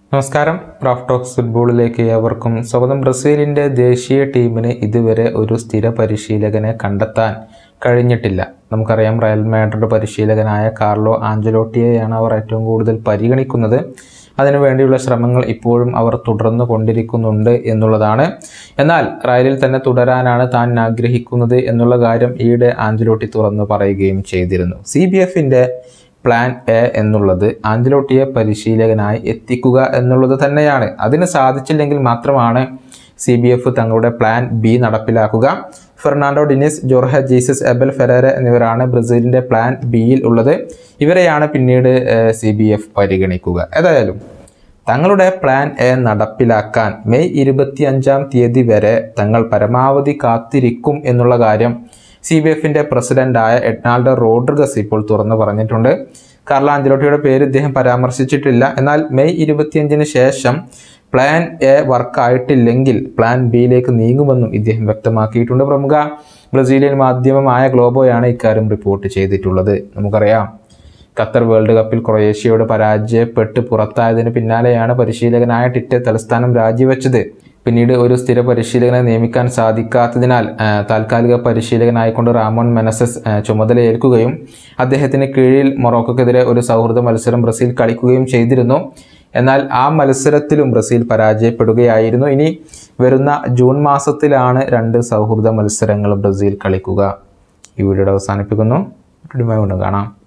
നമസ്കാരം Raf talks ഫുട്ബോളിലേക്ക് ഏവർക്കും സ്വാഗതം ബ്രസീലിൻ്റെ ദേശീയ ടീമിന് ഇതുവരെ ഒരു സ്ഥിര പരിശീലകനെ കണ്ടെത്താൻ കഴിഞ്ഞിട്ടില്ല നമുക്കറിയാം റയൽ മാഡ്രിഡ് പരിശീലകനായ കാർലോ ആഞ്ചലോട്ടിയെയാണ് അവർ ഏറ്റവും കൂടുതൽ പരിഗണിക്കുന്നത് അതിനുവേണ്ടിയുള്ള ശ്രമങ്ങൾ ഇപ്പോഴും അവർ തുടർന്നു കൊണ്ടിരിക്കുന്നുണ്ട് എന്നുള്ളതാണ് എന്നാൽ റയലിൽ തന്നെ തുടരാനാണ് താൻ ആഗ്രഹിക്കുന്നത് എന്നുള്ള കാര്യം ഈയിടെ ആഞ്ചലോട്ടി തുറന്നു പറയുകയും ചെയ്തിരുന്നു സി ബി എഫിൻ്റെ പ്ലാൻ എ എന്നുള്ളത് ആഞ്ചലോട്ടിയെ പരിശീലകനായി എത്തിക്കുക എന്നുള്ളത് തന്നെയാണ് അതിന് സാധിച്ചില്ലെങ്കിൽ മാത്രമാണ് സി ബി എഫ് തങ്ങളുടെ പ്ലാൻ ബി നടപ്പിലാക്കുക Fernando Diniz Jorge Jesus Abel Ferreira എന്നിവരാണ് ബ്രസീലിൻ്റെ പ്ലാൻ ബിയിൽ ഉള്ളത് ഇവരെയാണ് പിന്നീട് സി ബി എഫ് പരിഗണിക്കുക ഏതായാലും തങ്ങളുടെ പ്ലാൻ എ നടപ്പിലാക്കാൻ മെയ് ഇരുപത്തി അഞ്ചാം തീയതി വരെ തങ്ങൾ പരമാവധി കാത്തിരിക്കും എന്നുള്ള കാര്യം സി ബി എഫിൻ്റെ പ്രസിഡന്റായ എഡ്നാൾഡോ റോഡ്രിഗസ് ഇപ്പോൾ തുറന്നു പറഞ്ഞിട്ടുണ്ട് കാർല ആഞ്ചലോട്ടിയുടെ പേര് ഇദ്ദേഹം പരാമർശിച്ചിട്ടില്ല എന്നാൽ മെയ് ഇരുപത്തിയഞ്ചിന് ശേഷം പ്ലാൻ എ വർക്കായിട്ടില്ലെങ്കിൽ പ്ലാൻ ബിയിലേക്ക് നീങ്ങുമെന്നും ഇദ്ദേഹം വ്യക്തമാക്കിയിട്ടുണ്ട് പ്രമുഖ ബ്രസീലിയൻ മാധ്യമമായ ഗ്ലോബോയാണ് ഇക്കാര്യം റിപ്പോർട്ട് ചെയ്തിട്ടുള്ളത് നമുക്കറിയാം ഖത്തർ വേൾഡ് കപ്പിൽ ക്രൊയേഷ്യയോട് പരാജയപ്പെട്ട് പുറത്തായതിന് പിന്നാലെയാണ് പരിശീലകനായ ടിറ്റെ തലസ്ഥാനം രാജിവെച്ചത് പിന്നീട് ഒരു സ്ഥിര പരിശീലകനെ നിയമിക്കാൻ സാധിക്കാത്തതിനാൽ ആ, താൽക്കാലിക പരിശീലകനായിക്കൊണ്ട് റാമോൺ മെനസസ് ആ, ചുമതലയേൽക്കുകയും അദ്ദേഹത്തിന് കീഴിൽ മൊറോക്കോക്കെതിരെ ഒരു സൗഹൃദ മത്സരം ബ്രസീൽ കളിക്കുകയും ചെയ്തിരുന്നു എന്നാൽ ആ മത്സരത്തിലും ബ്രസീൽ പരാജയപ്പെടുകയായിരുന്നു ഇനി വരുന്ന ജൂൺ മാസത്തിലാണ് രണ്ട് സൗഹൃദ മത്സരങ്ങൾ ബ്രസീൽ കളിക്കുക ഈ വീഡിയോയുടെ അവസാനിപ്പിക്കുന്നു വീണ്ടും കാണാം